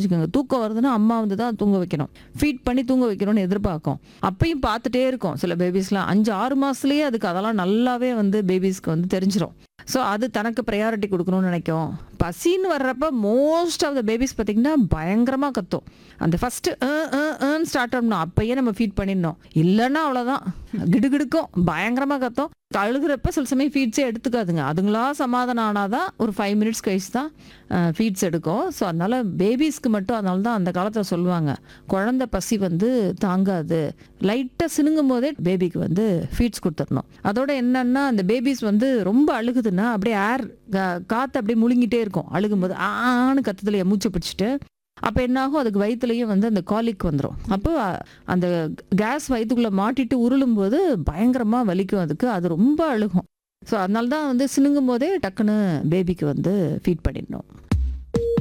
வச்சுக்கோங்க தூக்கம் வருதுன்னா அம்மா வந்து தான் தூங்க வைக்கணும் ஃபீட் பண்ணி தூங்க வைக்கணும்னு எதிர்பார்க்கும் அப்பயும் பார்த்துட்டே இருக்கும் சில பேபிஸ்லாம் அஞ்சு ஆறு மாசத்துலயே அதுக்கு அதெல்லாம் நல்லாவே வந்து பேபிஸ்க்கு வந்து தெரிஞ்சிரும் ஸோ அது தனக்கு ப்ரையாரிட்டி கொடுக்கணும்னு நினைக்கும் பசின்னு வர்றப்ப மோஸ்ட் ஆஃப் த பேபிஸ் பார்த்தீங்கன்னா பயங்கரமாக கத்தும் அந்த ஃபர்ஸ்ட் ஸ்டார்ட் பண்ணணும் அப்பயே நம்ம ஃபீட் பண்ணிடணும் இல்லைன்னா அவ்வளோதான் கிடுகிடுக்கும் பயங்கரமாக கத்தும் அழுகிறப்ப சில சமயம் ஃபீட்ஸே எடுத்துக்காதுங்க அதுங்களா சமாதானம் ஆனாதான் ஒரு ஃபைவ் மினிட்ஸ் கழிச்சு தான் ஃபீட்ஸ் எடுக்கும் ஸோ அதனால பேபிஸ்க்கு மட்டும் அதனால தான் அந்த காலத்தில் சொல்லுவாங்க குழந்தை பசி வந்து தாங்காது லைட்டாக சினுங்கும் போதே பேபிக்கு வந்து ஃபீட்ஸ் கொடுத்துடணும் அதோட என்னன்னா அந்த பேபிஸ் வந்து ரொம்ப அழுகுதுன்னா அப்படியே ஏர் காற்று அப்படியே முழுங்கிட்டே இருக்கும் அழுகும்போது ஆன்னு கத்துதலைய மூச்சை பிடிச்சிட்டு அப்போ என்னாகும் அதுக்கு வயிற்றுலையும் வந்து அந்த காலிக் வந்துடும் அப்போ அ- அந்த கேஸ் வயிற்றுக்குள்ளே மாட்டிட்டு உருளும் போது பயங்கரமாக வலிக்கும் அதுக்கு அது ரொம்ப அழுகும் ஸோ அதனால தான் வந்து சினுங்கும் போதே டக்குன்னு பேபிக்கு வந்து ஃபீட் பண்ணிடணும்